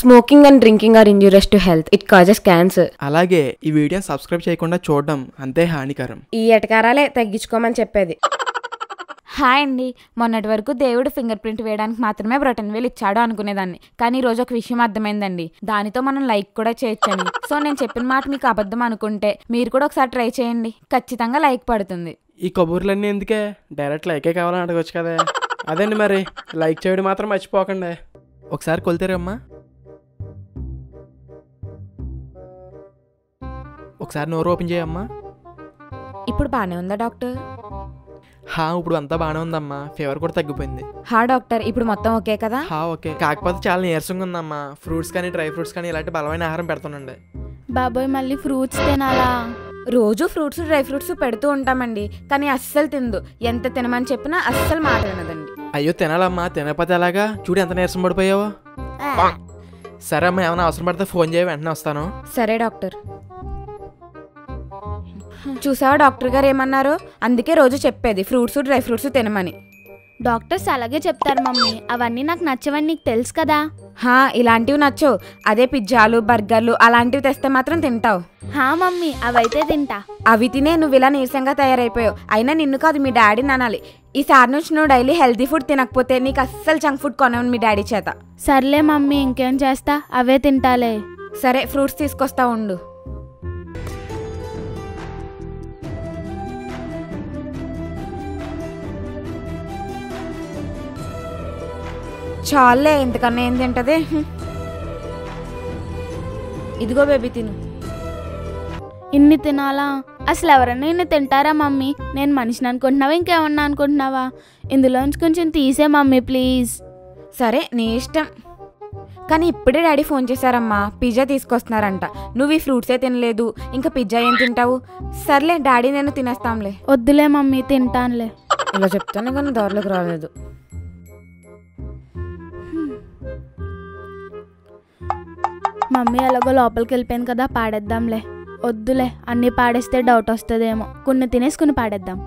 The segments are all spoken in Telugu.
Smoking and drinking are injurious to health it causes cancer అలాగే ఈ వీడియోని సబ్స్క్రైబ్ చేయకుండా చూడడం అంతే హానికరం ఈ ఎటకారాలే తగ్గించుకోమని చెప్పేది హాయ్ అండి మొన్నటి వరకు దేవుడు ఫింగర్ ప్రింట్ వేయడానికి మాత్రమే బ్రటన్ వేలు ఇచ్చాడు అనుకునేదాన్ని కానీ ఈ రోజు ఒక విషయం అర్థమైందండి దానితో మనం లైక్ కూడా చేయొచ్చని సో నేను చెప్పిన మాట మీకు అబద్ధం అనుకుంటే మీరు కూడా ఒకసారి ట్రై చేయండి ఖచ్చితంగా లైక్ పడుతుంది ఈ కబూర్లన్నీ ఎందుకే డైరెక్ట్ లైకే కావాలని అడగొచ్చు కదా అదండి మరి లైక్ చేయడం మాత్రం మర్చిపోకండి ఒకసారి కొలితారమ్మా ఒకసారి నోరు ఓపెన్ చేయమ్మా ఇప్పుడు బాగానే ఉందా డాక్టర్ హా ఇప్పుడు అంతా బాగానే ఉందమ్మా ఫీవర్ కూడా తగ్గిపోయింది హా డాక్టర్ ఇప్పుడు మొత్తం ఓకే కదా హా ఓకే కాకపోతే చాలా నీరసంగా ఉందమ్మా ఫ్రూట్స్ కానీ డ్రై ఫ్రూట్స్ కానీ ఇలాంటి బలమైన ఆహారం పెడుతుండండి బాబోయ్ మళ్ళీ ఫ్రూట్స్ తినాలా రోజు ఫ్రూట్స్ డ్రై ఫ్రూట్స్ పెడుతూ ఉంటామండి కానీ అస్సలు తిందు ఎంత తినమని చెప్పినా అస్సలు మాట వినదండి అయ్యో తినాలమ్మా తినకపోతే ఎలాగా చూడు ఎంత నీరసం పడిపోయావో సరే అమ్మా ఏమైనా అవసరం పడితే ఫోన్ చేయ వెంటనే వస్తాను సరే డాక్టర్ చూసావా డాక్టర్ గారు ఏమన్నారు అందుకే రోజు చెప్పేది ఫ్రూట్స్ డ్రై ఫ్రూట్స్ తినమని డాక్టర్స్ అలాగే చెప్తారు మమ్మీ అవన్నీ నాకు నచ్చవని నీకు తెలుసు కదా హా ఇలాంటివి నచ్చవు అదే పిజ్జాలు బర్గర్లు అలాంటివి తెస్తే మాత్రం తింటావు హా మమ్మీ అవైతే తింటా అవి తినే నువ్వు ఇలా నీరసంగా తయారైపోయావు అయినా నిన్ను కాదు మీ డాడీని అనాలి ఈసారి నుంచి నువ్వు డైలీ హెల్తీ ఫుడ్ తినకపోతే నీకు అస్సలు జంక్ ఫుడ్ కొనవు మీ డాడీ చేత సర్లే మమ్మీ ఇంకేం చేస్తా అవే తింటాలే సరే ఫ్రూట్స్ తీసుకొస్తా ఉండు చాలే ఇంతకన్నా ఏం తింటది హ్మ్. ఇదిగో బేబీ తిను ఇన్ని తినాలా అసలు ఎవరన్నా ఇన్ని తింటారా మమ్మీ నేను మనిషిని అనుకుంటున్నావా ఇంకేమన్నా అనుకుంటున్నావా ఇందులోంచి కొంచెం తీసే మమ్మీ ప్లీజ్ సరే నీ ఇష్టం కానీ ఇప్పుడే డాడీ ఫోన్ చేశారమ్మా పిజ్జా తీసుకొస్తున్నారంట నువ్వు ఈ ఫ్రూట్సే తినలేదు ఇంకా పిజ్జా ఏం తింటావు సర్లే డాడీ నేను తినేస్తాంలే వద్దులే మమ్మీ తింటానులే ఇలా చెప్తాను కానీ దారిలోకి రాలేదు మమ్మీ ఎలాగో లోపలికి వెళ్ళిపోయింది కదా పాడేద్దాంలే వద్దులే అన్నీ పాడేస్తే డౌట్ వస్తుందేమో కొన్ని తినేసి కొన్ని పాడేద్దాం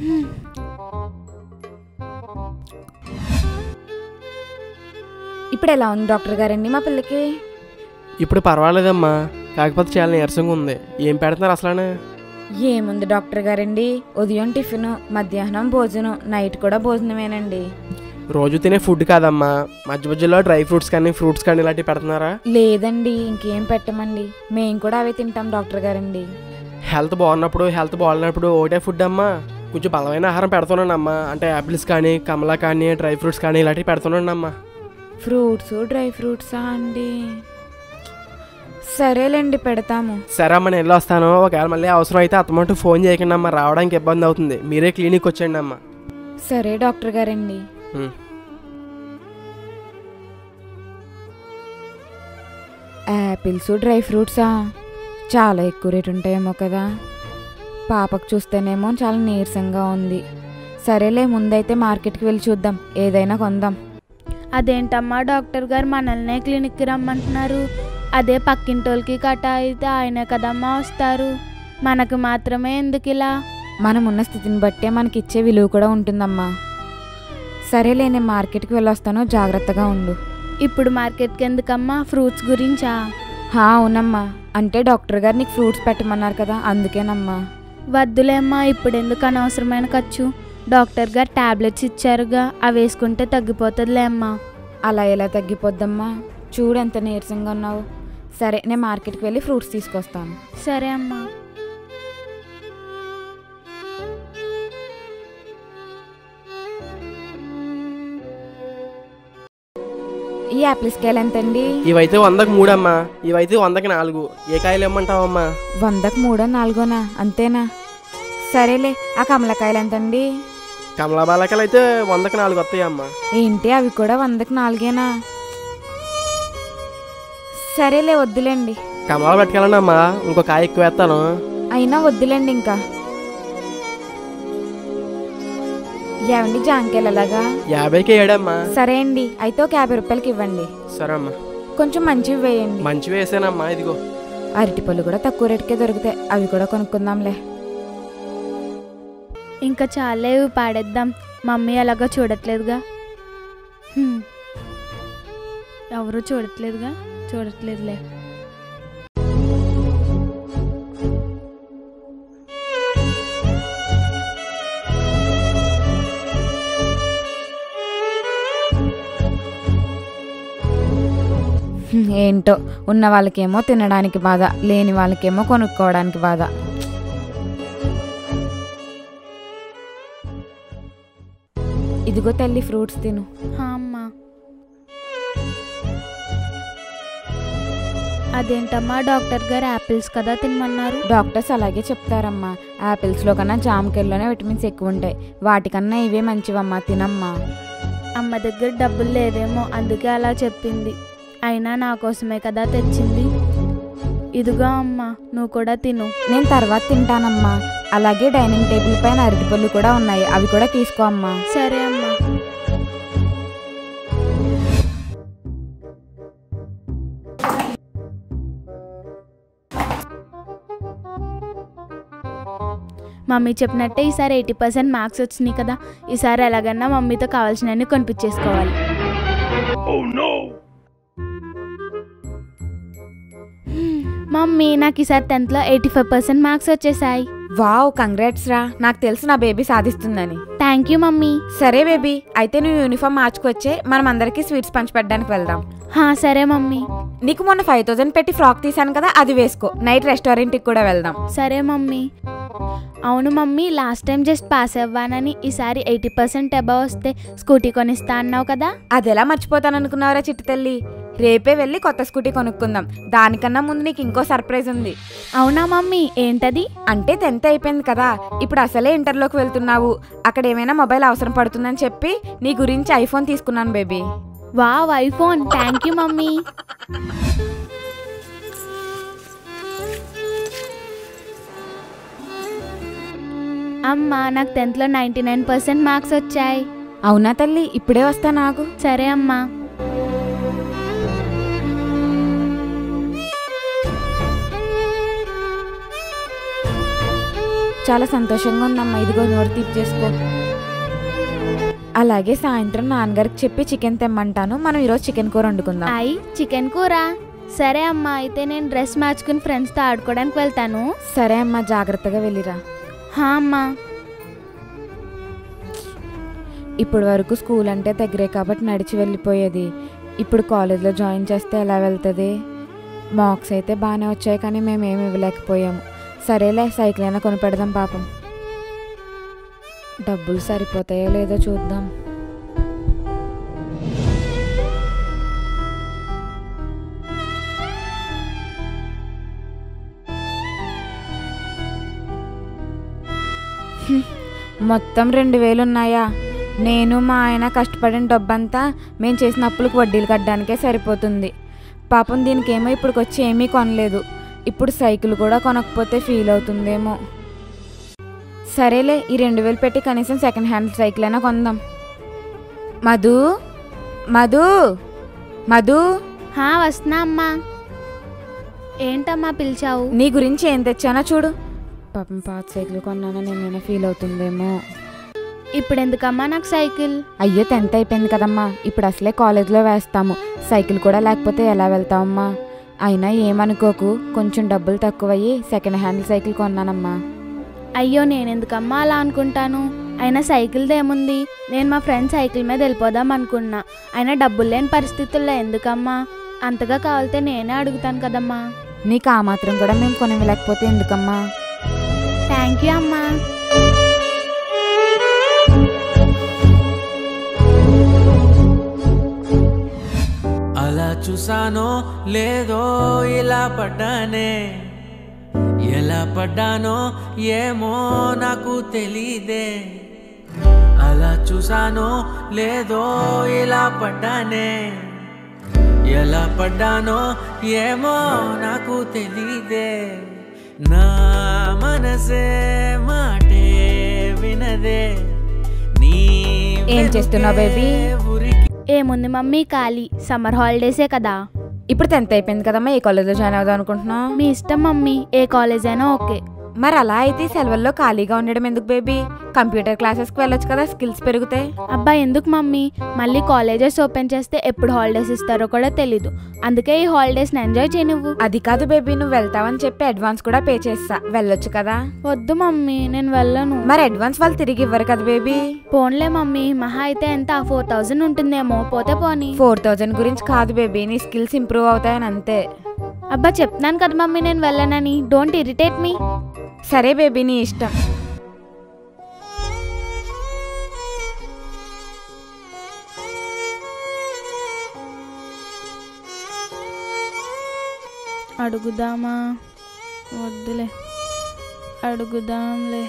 ఇప్పుడు ఎలా ఉంది డాక్టర్ గారండి మా పిల్లకి ఇప్పుడు పర్వాలేదమ్మా కాకపోతే చాలా నీరసంగా ఉంది ఏం పెడుతున్నారు అసలు ఏముంది డాక్టర్ గారండి ఉదయం టిఫిన్ మధ్యాహ్నం భోజనం నైట్ కూడా భోజనమేనండి రోజు తినే ఫుడ్ కాదమ్మా మధ్య మధ్యలో డ్రై ఫ్రూట్స్ కానీ ఫ్రూట్స్ కానీ ఇలాంటివి పెడుతున్నారా లేదండి ఇంకేం పెట్టమండి మేము కూడా అవే తింటాం డాక్టర్ గారండి హెల్త్ బాగున్నప్పుడు హెల్త్ బాగున్నప్పుడు ఒకటే ఫుడ్ అమ్మా కొంచెం బలమైన ఆహారం పెడుతున్నాను అమ్మా అంటే యాపిల్స్ కానీ కమలా కానీ డ్రై ఫ్రూట్స్ కానీ ఇలాంటివి పెడుతున్నాను అమ్మా ఫ్రూట్స్ డ్రై ఫ్రూట్సా అండి సరేలేండి పెడతాము సరే అమ్మా నేను వెళ్ళి వస్తాను ఒకవేళ మళ్ళీ అవసరం అయితే అత్తమంటూ ఫోన్ చేయకండి అమ్మా రావడానికి ఇబ్బంది అవుతుంది మీరే క్లినిక్ వచ్చేయండి అమ్మా సరే డాక్టర్ గారండి ఉం. యాపిల్స్ డ్రై ఫ్రూట్సా చాలా ఎక్కువ రేటు ఉంటాయేమో కదా పాపకు చూస్తేనేమో చాలా నీరసంగా ఉంది సరేలే ముందైతే మార్కెట్కి వెళ్ళి చూద్దాం ఏదైనా కొందాం అదేంటమ్మా డాక్టర్ గారు మనల్నే క్లినిక్కి రమ్మంటున్నారు అదే పక్కింటోళ్ళకి కట అయితే ఆయనే కదమ్మా వస్తారు మనకు మాత్రమే ఎందుకు ఇలా మనం ఉన్న స్థితిని బట్టే మనకి ఇచ్చే విలువ కూడా ఉంటుందమ్మా సరేలే నేను మార్కెట్కి వెళ్ళొస్తాను జాగ్రత్తగా ఉండు ఇప్పుడు మార్కెట్కి ఎందుకమ్మా ఫ్రూట్స్ గురించా హా అవునమ్మా అంటే డాక్టర్ గారు నీకు ఫ్రూట్స్ పెట్టమన్నారు కదా అందుకేనమ్మా వద్దులేమ్మా ఇప్పుడు ఎందుకు అనవసరమైన ఖర్చు డాక్టర్ గారు టాబ్లెట్స్ ఇచ్చారుగా అవి వేసుకుంటే తగ్గిపోతుందిలే అమ్మా అలా ఎలా తగ్గిపోద్దమ్మా చూడు ఎంత నీరసంగా ఉన్నావు సరే నేను మార్కెట్కి వెళ్ళి ఫ్రూట్స్ తీసుకొస్తాను సరే అమ్మా ఈ యాపిల్ స్కేల్ ఎంతండి ఇవైతే వందకు మూడమ్మా ఇవైతే వందకి నాలుగు ఏ కాయలు ఇమ్మంటావమ్మా వందకు మూడో నాలుగోనా అంతేనా సరేలే ఆ కమలకాయలు ఎంతండి కమలా బాలకాయలు అయితే వందకి నాలుగు వస్తాయి అమ్మా ఏంటి అవి కూడా వందకు నాలుగేనా సరేలే వద్దులేండి కమలా పట్టుకెళ్ళండి అమ్మా ఇంకో కాయ ఎక్కువ వేస్తాను అయినా వద్దులేండి ఇంకా ఏమండి జాంకాయలు అలాగా యాభైకి ఏడమ్మా సరే అండి అయితే ఒక యాభై రూపాయలకి ఇవ్వండి సరే అమ్మా కొంచెం మంచివి వేయండి మంచివి వేసానమ్మా ఇదిగో అరటిపళ్ళు కూడా తక్కువ రేటుకే దొరుకుతాయి అవి కూడా కొనుక్కుందాంలే ఇంకా చాలే ఇవి పాడేద్దాం మమ్మీ ఎలాగో చూడట్లేదుగా హ్మ్. ఎవరు చూడట్లేదుగా చూడట్లేదులే హ్మ్, ఏంటో ఉన్న వాళ్ళకేమో తినడానికి బాధ లేని వాళ్ళకేమో కొనుక్కోవడానికి బాధ ఇదిగో తల్లి ఫ్రూట్స్ తిను హా, అమ్మా అదేంటమ్మా డాక్టర్ గారు యాపిల్స్ కదా తినమన్నారు డాక్టర్స్ అలాగే చెప్తారమ్మా యాపిల్స్లో కన్నా జామకాయల్లోనే విటమిన్స్ ఎక్కువ ఉంటాయి వాటికన్నా ఇవే మంచివమ్మా తినమ్మా అమ్మ దగ్గర డబ్బులు లేవేమో అందుకే అలా చెప్పింది అయినా నా కోసమే కదా తెచ్చింది ఇదిగో అమ్మా నువ్వు కూడా తిను నేను తర్వాత తింటానమ్మా అలాగే డైనింగ్ టేబుల్ పైన అరటిపళ్ళు కూడా ఉన్నాయి అవి కూడా తీసుకో అమ్మా సరే అమ్మా మమ్మీ చెప్పినట్టే ఈసారి ఎయిటీ పర్సెంట్ మార్క్స్ వచ్చినాయి కదా ఈసారి ఎలాగన్నా మమ్మీతో కావాల్సినవన్నీ కొనిపించేసుకోవాలి మమ్మీ నాకు ఈసారి టెన్త్లో ఎయిటీ ఫైవ్ పర్సెంట్ మార్క్స్ వచ్చేసాయి వావ్ కంగ్రాట్స్ రా నాకు తెలుసు నా బేబీ సాధిస్తుందని థ్యాంక్ యూ మమ్మీ సరే బేబీ అయితే నువ్వు యూనిఫామ్ మార్చుకొచ్చే మనం అందరికీ స్వీట్స్ పంచిపెట్టడానికి వెళ్దాం హా సరే మమ్మీ నీకు మొన్న ఫైవ్ థౌసండ్ పెట్టి ఫ్రాక్ తీసాను కదా అది వేసుకో నైట్ రెస్టారెంట్కి కూడా వెళ్దాం సరే మమ్మీ అవును mummy last time just pass అవ్వానని ఈసారి ఎయిటీ పర్సెంట్ అబవ్ వస్తే స్కూటీ కొనిస్తా అన్నావు కదా అది ఎలా మర్చిపోతాను అనుకున్నావురా చిట్టి తల్లి రేపే వెళ్ళి కొత్త స్కూటీ కొనుక్కుందాం దానికన్నా ముందు నీకు ఇంకో సర్ప్రైజ్ ఉంది అవునా మమ్మీ ఏంటది అంటే టెన్త్ అయిపోయింది కదా ఇప్పుడు అసలే ఇంటర్లోకి వెళ్తున్నావు అక్కడ ఏమైనా మొబైల్ అవసరం పడుతుందని చెప్పి నీ గురించి ఐఫోన్ తీసుకున్నాను baby wow iPhone thank you mummy అమ్మా నాకు టెన్త్లో నైంటీ నైన్ పర్సెంట్ మార్క్స్ వచ్చాయి అవునా తల్లి ఇప్పుడే వస్తా నాకు సరే అమ్మా చాలా సంతోషంగా ఉందమ్మా ఇదిగో నోరు తీపి చేసుకో అలాగే సాయంత్రం నాన్నగారికి చెప్పి చికెన్ తెమ్మంటాను మనం ఈరోజు చికెన్ కూర వండుకుందాం ఐ చికెన్ కూర సరే అమ్మా అయితే నేను డ్రెస్ మార్చుకుని ఫ్రెండ్స్తో ఆడుకోవడానికి వెళ్తాను సరే అమ్మా జాగ్రత్తగా వెళ్ళిరా హా అమ్మా ఇప్పటి వరకు స్కూల్ అంటే దగ్గరే కాబట్టి నడిచి వెళ్ళిపోయేది ఇప్పుడు కాలేజ్లో జాయిన్ చేస్తే ఎలా వెళ్తుంది మార్క్స్ అయితే బాగానే వచ్చాయి కానీ మేము ఏమి ఇవ్వలేకపోయాము సరేలే సైకిల్ అయినా కొనిపెడదాం పాపం డబ్బులు సరిపోతాయో లేదో చూద్దాం హ్మ్, మొత్తం రెండు వేలు ఉన్నాయా నేను మా ఆయన కష్టపడిన డబ్బంతా మేము చేసిన అప్పులకు వడ్డీలు కట్టడానికే సరిపోతుంది పాపం దీనికేమో ఇప్పటికి వచ్చి ఏమీ కొనలేదు ఇప్పుడు సైకిల్ కూడా కొనకపోతే ఫీల్ అవుతుందేమో సరేలే ఈ రెండు వేలు పెట్టి కనీసం సెకండ్ హ్యాండ్ సైకిల్ అయినా కొందాం మధు మధు మధు హా వస్తున్నా అమ్మా ఏంటమ్మా పిలిచావు నీ గురించి ఏం తెచ్చానో చూడు పాపం పాత సైకిల్ కొన్నానని ఏమైనా ఫీల్ అవుతుందేమో ఇప్పుడు ఎందుకమ్మా నాకు సైకిల్ అయ్యో టెన్త్ అయిపోయింది కదమ్మా ఇప్పుడు అసలే కాలేజ్లో వేస్తాము సైకిల్ కూడా లేకపోతే ఎలా వెళ్తామమ్మా అయినా ఏమనుకోకు కొంచెం డబ్బులు తక్కువయ్యి సెకండ్ హ్యాండ్ సైకిల్ కొన్నానమ్మా అయ్యో నేను ఎందుకమ్మా అలా అనుకుంటాను అయినా సైకిల్ది ఏముంది నేను మా ఫ్రెండ్ సైకిల్ మీద వెళ్ళిపోదాం అనుకున్నా అయినా డబ్బులు లేని పరిస్థితుల్లో ఎందుకమ్మా అంతగా కావాలితే నేనే అడుగుతాను కదమ్మా నీకు ఆ మాత్రం కూడా మేము కొనివ్వలేకపోతే ఎందుకమ్మా థ్యాంక్ యూ అమ్మా అలా చూసానో లేదో ఇలా పడ్డానే ఎలా పడ్డానో ఏమో నాకు తెలీదే అలా చూసానో లేదో ఇలా పడ్డానే ఎలా పడ్డానో ఏమో నాకు తెలీదే నా మనసే మాటే వినదే నీ ఏం చేస్తున్నావు, వెనుకే baby? ఉరికి ఏముంది మమ్మీ ఖాళీ సమ్మర్ హాలిడేసే కదా ఇప్పుడు టెన్త్ అయిపోయింది కదమ్మా ఏ కాలేజ్లో జాయిన్ అవుదాం అనుకుంటున్నావు మీ ఇష్టం మమ్మీ ఏ కాలేజ్ అయినా ఓకే మరి అలా అయితే ఈ సెలవుల్లో ఖాళీగా ఉండడం ఎందుకు బేబీ కంప్యూటర్ క్లాసెస్కి వెళ్ళొచ్చు కదా స్కిల్స్ పెరుగుతాయి అబ్బా ఎందుకు మమ్మీ మళ్ళీ కాలేజెస్ ఓపెన్ చేస్తే ఎప్పుడు హాలిడేస్ ఇస్తారో కూడా తెలీదు అందుకే ఈ హాలిడేస్ని ఎంజాయ్ చేయి నువ్వు అది కాదు బేబీ నువ్వు వెళ్తావని చెప్పి అడ్వాన్స్ కూడా పే చేస్తా వెళ్ళొచ్చు కదా వద్దు మమ్మీ నేను వెళ్ళను మరి అడ్వాన్స్ వాళ్ళు తిరిగి ఇవ్వరు కదా బేబీ పోన్లే మమ్మీ మహా అయితే ఎంత ఫోర్ థౌజండ్ ఉంటుందేమో పోతే పోనీ ఫోర్ థౌజండ్ గురించి కాదు బేబీ నీ స్కిల్స్ ఇంప్రూవ్ అవుతాయని అంతే అబ్బా చెప్తున్నాను కదా మమ్మీ నేను వెళ్ళనని డోంట్ ఇరిటేట్ మీ సరే బేబీ నీ ఇష్టం అడుగుదామా వద్దులే అడుగుదాంలే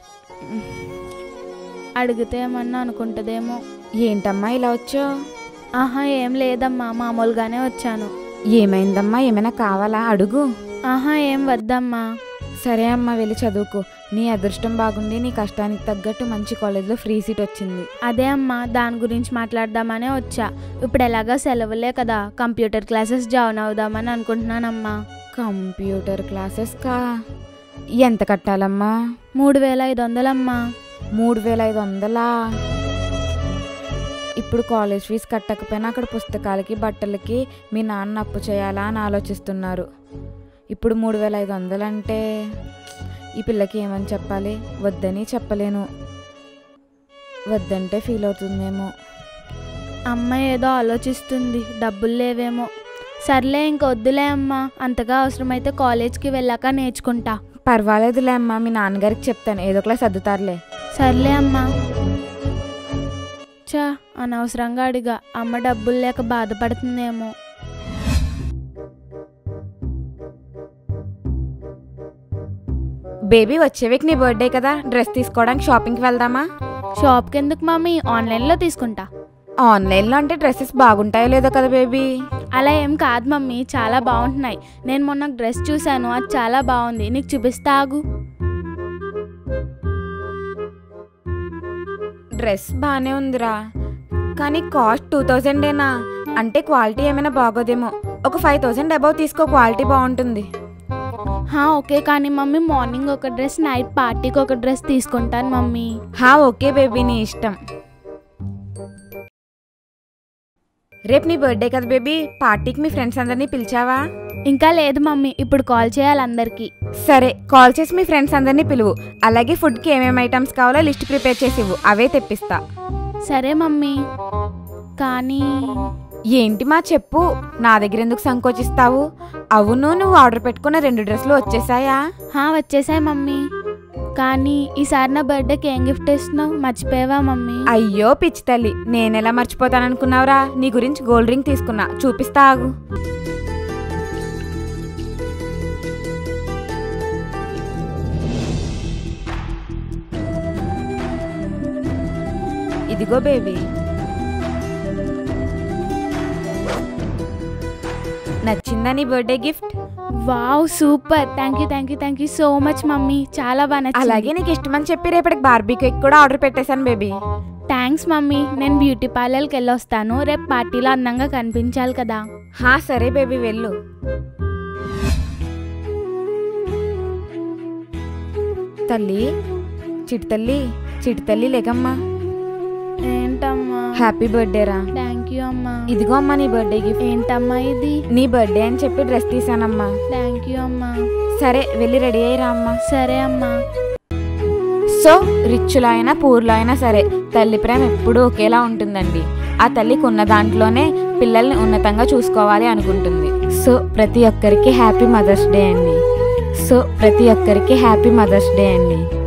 అడిగితే ఏమన్నా అనుకుంటుందేమో ఏంటమ్మా ఇలా వచ్చావు ఆహా ఏం లేదమ్మా మామూలుగానే వచ్చాను ఏమైందమ్మా ఏమైనా కావాలా అడుగు ఆహా ఏం వద్దమ్మా సరే అమ్మా వెళ్ళి చదువుకో నీ అదృష్టం బాగుండి నీ కష్టానికి తగ్గట్టు మంచి కాలేజ్లో ఫ్రీ సీట్ వచ్చింది అదే అమ్మా దాని గురించి మాట్లాడదామనే వచ్చా ఇప్పుడు ఎలాగా సెలవులే కదా కంప్యూటర్ క్లాసెస్ జాయిన్ అవుదామని అనుకుంటున్నానమ్మా కంప్యూటర్ క్లాసెస్ కా ఎంత కట్టాలమ్మా మూడు వేల ఐదు వందలమ్మా మూడు వేల ఐదు వందలా ఇప్పుడు కాలేజ్ ఫీజు కట్టకపోయినా అక్కడ పుస్తకాలకి బట్టలకి మీ నాన్న అప్పు చేయాలా అని ఆలోచిస్తున్నారు ఇప్పుడు మూడు వేల ఐదు వందలంటే ఈ పిల్లకి ఏమని చెప్పాలి వద్దని చెప్పలేను వద్దంటే ఫీల్ అవుతుందేమో అమ్మ ఏదో ఆలోచిస్తుంది డబ్బులు లేవేమో సర్లే ఇంక వద్దులే అమ్మా అంతగా అవసరమైతే కాలేజ్కి వెళ్ళాక నేర్చుకుంటా పర్వాలేదులే అమ్మా మీ నాన్నగారికి చెప్తాను ఏదో ఒకలా సర్దుతారులే సర్లే అమ్మా చా అనవసరంగా అడిగా అమ్మ డబ్బులు లేక బాధపడుతుందేమో బేబీ వచ్చే వీక్ నీ బర్త్డే కదా డ్రెస్ తీసుకోవడానికి షాపింగ్కి వెళ్దామా షాప్కి ఎందుకు మమ్మీ ఆన్లైన్లో తీసుకుంటా ఆన్లైన్లో అంటే డ్రెస్సెస్ బాగుంటాయో లేదో కదా బేబీ అలా ఏం కాదు మమ్మీ చాలా బాగుంటున్నాయి నేను మొన్న డ్రెస్ చూశాను అది చాలా బాగుంది నీకు చూపిస్తా ఆగు డ్రెస్ బాగానే ఉందిరా కానీ కాస్ట్ టూ థౌజండేనా అంటే క్వాలిటీ ఏమైనా బాగోదేమో ఒక ఫైవ్ థౌజండ్ అబౌవ్ తీసుకో క్వాలిటీ బాగుంటుంది హా ఓకే కానీ మమ్మీ మార్నింగ్ ఒక డ్రెస్ నైట్ పార్టీకి ఒక డ్రెస్ తీసుకుంటాను మమ్మీ హా ఓకే బేబీ నీ ఇష్టం రేపు నీ బర్త్డే కదా బేబీ పార్టీకి మీ ఫ్రెండ్స్ అందరినీ పిలిచావా ఇంకా లేదు మమ్మీ ఇప్పుడు కాల్ చేయాలి అందరికీ సరే కాల్ చేసి మీ ఫ్రెండ్స్ అందరినీ పిలువు అలాగే ఫుడ్కి ఏమేమి ఐటమ్స్ కావాలో లిస్ట్ ప్రిపేర్ చేసి ఇవ్వు అవే తెప్పిస్తా సరే మమ్మీ కానీ ఏంటి మా చెప్పు నా దగ్గర ఎందుకు సంకోచిస్తావు అవును నువ్వు ఆర్డర్ పెట్టుకున్న రెండు డ్రెస్సులు వచ్చేసాయా హా వచ్చేసాయి మమ్మీ కానీ ఈసారి నా బర్త్డేకి ఏం గిఫ్ట్ ఇస్తున్నావు మర్చిపోయావా మమ్మీ అయ్యో పిచ్చి తల్లి నేనెలా మర్చిపోతాననుకున్నావురా నీ గురించి గోల్డ్ రింగ్ తీసుకున్నా చూపిస్తా ఆగు ఇదిగో బేబీ నచ్చిందా నీ birthday gift wow super thank you thank you thank you so much mummy చాలా బాగా నచ్చింది అలాగే నీకు ఇష్టమని చెప్పి రేపటికి బార్బీ కేక్ కూడా ఆర్డర్ పెట్టేశాను బేబీ థ్యాంక్స్ మమ్మీ నేను బ్యూటీ పార్లర్కి వెళ్ళొస్తాను రేపు పార్టీలో అందంగా కనిపించాలి కదా హా సరే బేబీ వెళ్ళు తల్లి చిటి తల్లి చిటి తల్లి లేకమ్మా ఏంటమ్మా హ్యాపీ బర్త్డే రా థ్యాంక్ యూ అమ్మా ఇదిగో అమ్మా నీ బర్త్డే గిఫ్ట్ ఏంటమ్మా ఇది నీ బర్త్డే అని చెప్పి డ్రెస్ తీసానమ్మా థ్యాంక్ యూ అమ్మా సరే వెళ్ళి రెడీ అయ్యి రా అమ్మా సరే అమ్మా సో రిచ్లో అయినా పూర్లో అయినా సరే తల్లి ప్రేమ ఎప్పుడూ ఒకేలా ఉంటుందండి ఆ తల్లికి ఉన్న దాంట్లోనే పిల్లల్ని ఉన్నతంగా చూసుకోవాలి అనుకుంటుంది సో ప్రతి ఒక్కరికి హ్యాపీ మదర్స్ డే అండి సో ప్రతి ఒక్కరికి హ్యాపీ మదర్స్ డే అండి